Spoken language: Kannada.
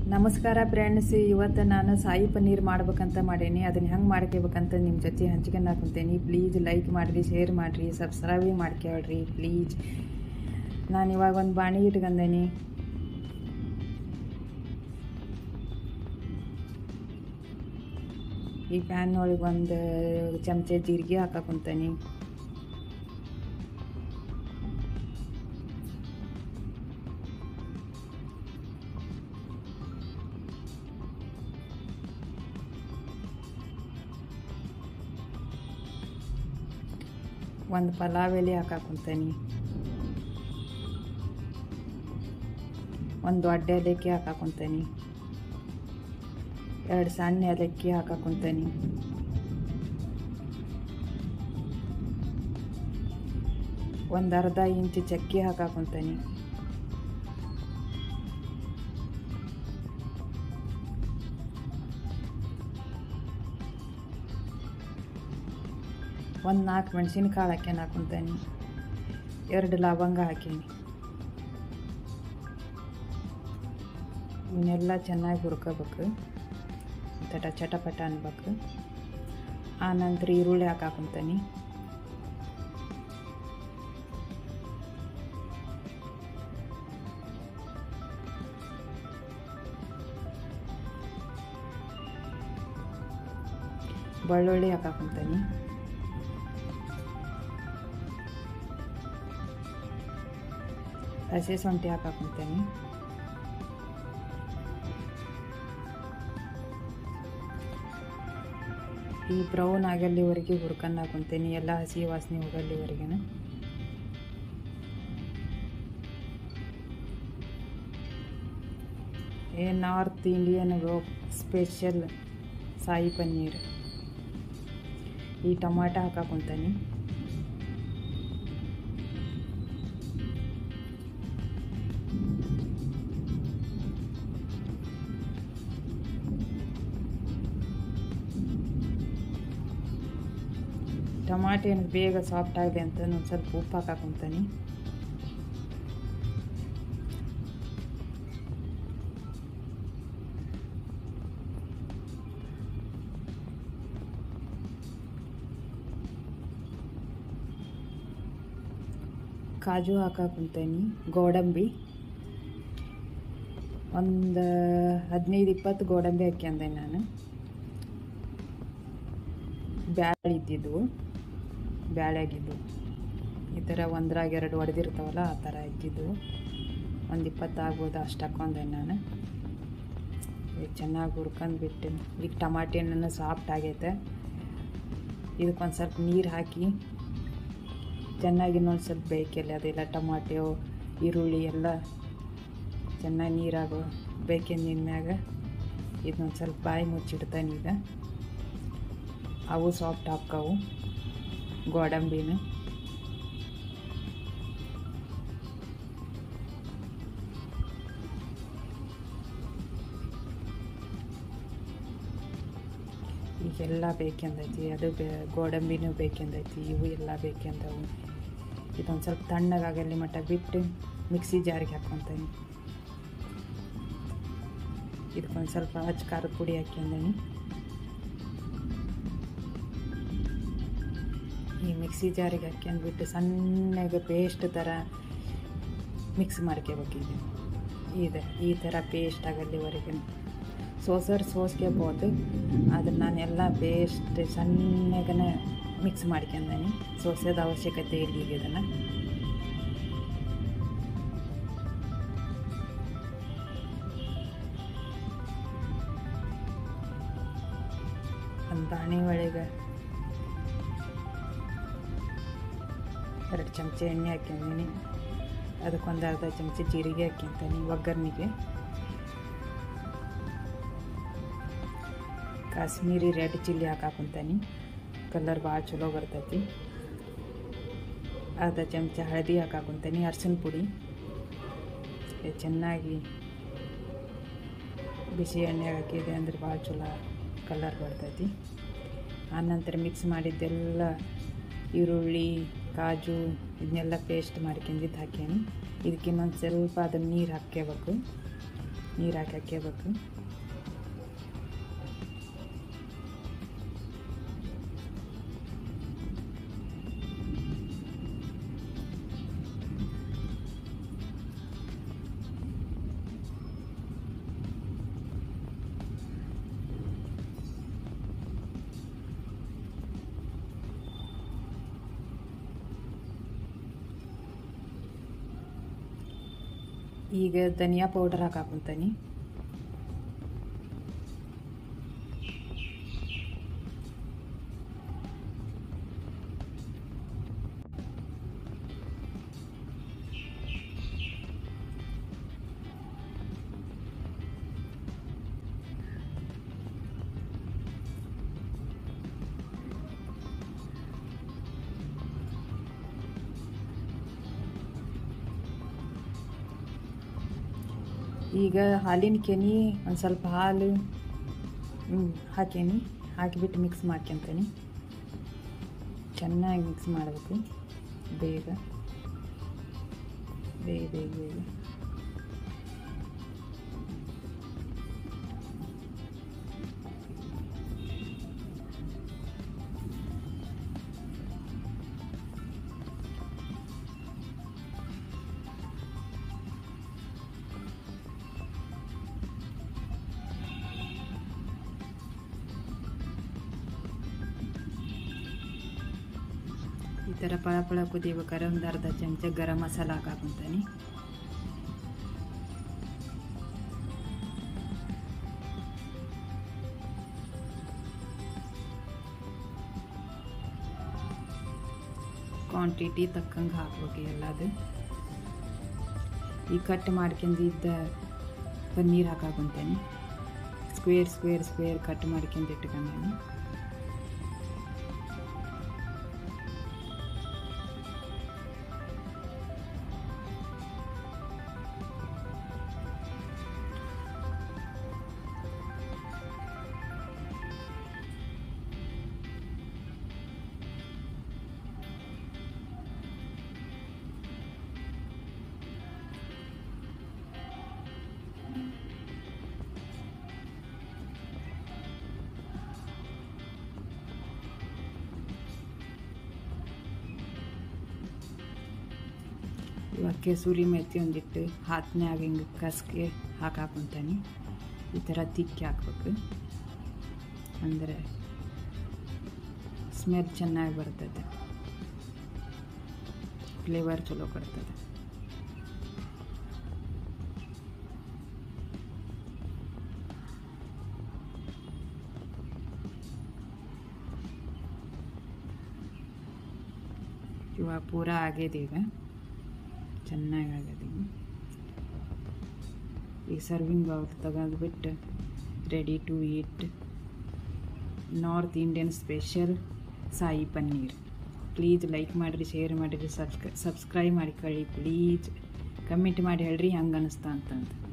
ನಮಸ್ಕಾರ ಫ್ರೆಂಡ್ಸ್ ಇವತ್ತು ನಾನು ಸಾಯಿ ಪನ್ನೀರ್ ಮಾಡ್ಬೇಕಂತ ಮಾಡೀನಿ ಅದನ್ನ ಹೆಂಗೆ ಮಾಡ್ಕೋಬೇಕಂತ ನಿಮ್ಮ ಜೊತೆ ಹಂಚ್ಕೊಂಡು ಹಾಕೊಂತೇನೆ ಪ್ಲೀಸ್ ಲೈಕ್ ಮಾಡಿರಿ ಶೇರ್ ಮಾಡಿರಿ ಸಬ್ಸ್ಕ್ರೈಬ್ ಮಾಡ್ಕೊಳ್ರಿ ಪ್ಲೀಸ್ ನಾನು ಇವಾಗ ಒಂದು ಬಾಣಿ ಇಟ್ಕೊಂಡೇನಿ ಈ ಪ್ಯಾನ್ ಒಳಗೆ ಒಂದು ಚಮಚ ಜೀರಿಗೆ ಹಾಕಕೊಂತೇನಿ ಒಂದು ಪಲಾವ್ ಎಲೆ ಹಾಕಾಕೊಂತೇನಿ ಒಂದು ದೊಡ್ಡ ಏಲಕ್ಕಿ ಹಾಕಾಕೊಂತೇನಿ ಎರಡು ಸಣ್ಣ ಏಲಕ್ಕಿ ಹಾಕಾಕೊಂತೇನಿ ಒಂದು ಅರ್ಧ ಇಂಚು ಚಕ್ಕಿ ಹಾಕಾಕೊಂತೇನಿ ಒಂದು ನಾಲ್ಕು ಮೆಣಸಿನ್ಕಾಳು ಹಾಕ್ಯಾನ ಹಾಕೊಂತೇನೆ ಎರಡು ಲವಂಗ ಹಾಕೀನಿ ಇವನ್ನೆಲ್ಲ ಚೆನ್ನಾಗಿ ಹುರ್ಕೋಬೇಕು ತಟ ಚಟಪಟ ಅನ್ಬೇಕು ಆ ನಂತರ ಈರುಳ್ಳಿ ಹಾಕಾಕೊಂತೇನೆ ಬೆಳ್ಳುಳ್ಳಿ ಹಾಕಾಕೊಂತೇನೆ ಹಸಿ ಶುಂಠಿ ಹಾಕಾಕೊಂತೇನೆ ಈ ಬ್ರೌನ್ ಆಗಲ್ಲಿವರೆಗೆ ಹುರ್ಕೊಂಡು ಹಾಕೊಂತೇನೆ ಎಲ್ಲ ಹಸಿ ವಾಸನೆ ಹೋಗಲ್ಲಿವರೆಗೆ ಏ North Indian special sai paneer ಈ ಟೊಮಾಟ ಹಾಕಾಕೊಂತೇನೆ ಟಮಾಟೆ ಏನು ಬೇಗ ಸಾಫ್ಟ್ ಆಗಲಿ ಅಂತ ಒಂದು ಸ್ವಲ್ಪ ಉಪ್ಪು ಹಾಕಾಕೊಂತಾನೆ ಕಾಜು ಹಾಕಾಕೊಂತೇನೆ ಗೋಡಂಬಿ ಒಂದು ಹದಿನೈದು ಇಪ್ಪತ್ತು ಗೋಡಂಬಿ ಹಾಕ್ಯಂದೆ ನಾನು ಬ್ಯಾಳೆ ಇದ್ದಿದ್ವು ಬ್ಯಾಳೆ ಆಗಿದ್ವು ಈ ಥರ ಒಂದ್ರಾಗ ಎರಡು ಹೊಡೆದಿರ್ತಾವಲ್ಲ ಆ ಥರ ಇದ್ದಿದ್ವು ಒಂದು ಇಪ್ಪತ್ತು ಆಗ್ಬೋದು ಅಷ್ಟು ಹಾಕೊಂಡೆ ನಾನು ಈಗ ಚೆನ್ನಾಗಿ ಹುರ್ಕೊಂಡು ಬಿಟ್ಟು ಈಗ ಟಮಾಟೆ ಹಣ್ಣು ಸಾಫ್ಟ್ ಆಗೈತೆ ಇದಕ್ಕೊಂದು ಸ್ವಲ್ಪ ನೀರು ಹಾಕಿ ಚೆನ್ನಾಗಿ ಇನ್ನೊಂದು ಸ್ವಲ್ಪ ಬೇಕಲ್ಲ ಅದೆಲ್ಲ ಟಮಾಟೆ ಈರುಳ್ಳಿ ಎಲ್ಲ ಚೆನ್ನಾಗಿ ನೀರಾಗೋ ಬೇಕೆಂದಿನ ಮ್ಯಾಗ ಇದನ್ನೊಂದು ಸ್ವಲ್ಪ ಬಾಯಿ ಮುಚ್ಚಿಡ್ತಾನೆ ಈಗ ಅವು ಸಾಫ್ಟ್ ಹಾಕವು ಗೋಡಂಬಿನ ಈಗೆಲ್ಲ ಬೇಕೆಂದೈತಿ ಅದು ಬೇ ಗೋಡಂಬಿನೂ ಬೇಕೆಂದೈತಿ ಇವು ಎಲ್ಲ ಬೇಕೆಂದವು ಇದೊಂದು ಸ್ವಲ್ಪ ತಣ್ಣಗಾಗಲ್ಲಿ ಮಟ್ಟ ಬಿಟ್ಟು ಮಿಕ್ಸಿ ಜಾರಿಗೆ ಹಾಕ್ಕೊತೀನಿ ಇದಕ್ಕೊಂದು ಸ್ವಲ್ಪ ಹಚ್ಚ ಖಾರದ ಪುಡಿ ಹಾಕ್ಯಂದೀನಿ ಈ ಮಿಕ್ಸಿ ಜಾರಿಗೆ ಹಾಕ್ಯಂದ್ಬಿಟ್ಟು ಸಣ್ಣಗೆ ಪೇಸ್ಟ್ ಥರ ಮಿಕ್ಸ್ ಮಾಡ್ಕೋಬೇಕೀಗ ಇದೆ ಈ ಥರ ಪೇಸ್ಟ್ ಆಗಲ್ಲಿವರೆಗೆ ಸೋಸರ್ ಸೋಸ್ಕೋಬೋದು ಅದನ್ನು ನಾನೆಲ್ಲ ಪೇಸ್ಟ್ ಸಣ್ಣಗನೆ ಮಿಕ್ಸ್ ಮಾಡ್ಕೊಂಡೀನಿ ಸೋಸೋದ ಅವಶ್ಯಕತೆ ಇಲ್ಲ ಈಗ ಇದನ್ನು ಒಂದು ಬಾಣಿ ಒಳಗೆ ಎರಡು ಚಮಚ ಎಣ್ಣೆ ಹಾಕ್ಯಂದೀನಿ ಅದಕ್ಕೊಂದು ಅರ್ಧ ಚಮಚ ಜೀರಿಗೆ ಹಾಕ್ಯಂತೀನಿ ಒಗ್ಗರ್ನಿಗೆ ಕಾಶ್ಮೀರಿ ರೆಡ್ ಚಿಲ್ಲಿ ಹಾಕಾಕೊಂತಾನೆ ಕಲರ್ ಭಾಳ ಚಲೋ ಬರ್ತೈತಿ ಅರ್ಧ ಚಮಚ ಹಳದಿ ಹಾಕಾಕೊಂತಾನೆ ಅರ್ಶಿನ ಪುಡಿ ಚೆನ್ನಾಗಿ ಬಿಸಿ ಎಣ್ಣೆ ಹಾಕಿದೆ ಅಂದ್ರೆ ಭಾಳ ಚಲೋ ಕಲರ್ ಬರ್ತೈತಿ ಆನಂತರ ಮಿಕ್ಸ್ ಮಾಡಿದ್ದೆಲ್ಲ ಈರುಳ್ಳಿ ಕಾಜು ಇದನ್ನೆಲ್ಲ ಪೇಸ್ಟ್ ಮಾಡ್ಕೊಂಡಿದ್ದು ಹಾಕ್ಯಾನಿ ಇದಕ್ಕೆ ಇನ್ನೊಂದು ಸ್ವಲ್ಪ ಅದನ್ನು ನೀರು ಹಾಕ್ಕೋಬೇಕು ನೀರು ಹಾಕಿ ಹಾಕ್ಯಬೇಕು ಈಗ ಧನಿಯಾ ಪೌಡರ್ ಹಾಕಾಕೊಂತಾನೆ ಈಗ ಹಾಲಿನ ಕೆನೆ ಒಂದು ಸ್ವಲ್ಪ ಹಾಲು ಹ್ಞೂ ಹಾಕೇನಿ ಹಾಕಿಬಿಟ್ಟು ಮಿಕ್ಸ್ ಮಾಡ್ಕೊತೀನಿ ಚೆನ್ನಾಗಿ ಮಿಕ್ಸ್ ಮಾಡಬೇಕು ಬೇಗ ಬೇಗ ಬೇಗ ಬೇಗ ಈ ಥರ ಪಳ ಪಳ ಕುದಿಬೇಕಾದ್ರೆ ಒಂದು ಅರ್ಧ ಚಮಚ ಗರಂ ಮಸಾಲ ಹಾಕಾಕೊಂತಾನೆ ಕ್ವಾಂಟಿಟಿ ತಕ್ಕಂಗೆ ಹಾಕ್ಬೇಕು ಎಲ್ಲದು ಈ ಕಟ್ ಮಾಡ್ಕೊಂಡಿದ್ದ ಪನ್ನೀರ್ ಹಾಕಾಕೊಂತೇನೆ ಸ್ಕ್ವೇರ್ ಸ್ಕ್ವೇರ್ ಸ್ಕ್ವೇರ್ ಕಟ್ ಮಾಡ್ಕೊಂಡು ಇಟ್ಕೊಂಡೇನೆ ಇವಾಗ ಕೆಸೂರಿ ಮೆಥಿ ಒಂದಿಟ್ಟು ಹಾತ್ನ್ಯಾಗ ಹಿಂಗೆ ಕಸ್ಗೆ ಹಾಕಾಕೊಂತಾನೆ ಈ ಥರ ತಿಕ್ಕಿ ಹಾಕ್ಬೇಕು ಅಂದರೆ ಸ್ಮೆಲ್ ಚೆನ್ನಾಗಿ ಬರ್ತದೆ ಫ್ಲೇವರ್ ಚಲೋ ಕೊಡ್ತದೆ ಇವಾಗ ಪೂರ ಆಗ್ಯದ ಈಗ ಚೆನ್ನಾಗಿ ಆಗ್ಯದ ಈಗ ಈಗ ಸರ್ವಿಂಗ್ ಬೌಲ್ ತೆಗೆದುಬಿಟ್ಟು ready to eat North Indian special sai paneer please like ಮಾಡಿರಿ ಶೇರ್ ಮಾಡಿರಿ ಸಬ್ಸ್ಕ್ರೈ ಸಬ್ಸ್ಕ್ರೈಬ್ ಮಾಡಿಕೊಳ್ಳಿ ಪ್ಲೀಸ್ ಕಮೆಂಟ್ ಮಾಡಿ ಹೇಳ್ರಿ ಹಂಗೆ ಅನ್ನಿಸ್ತಾ ಅಂತಂದು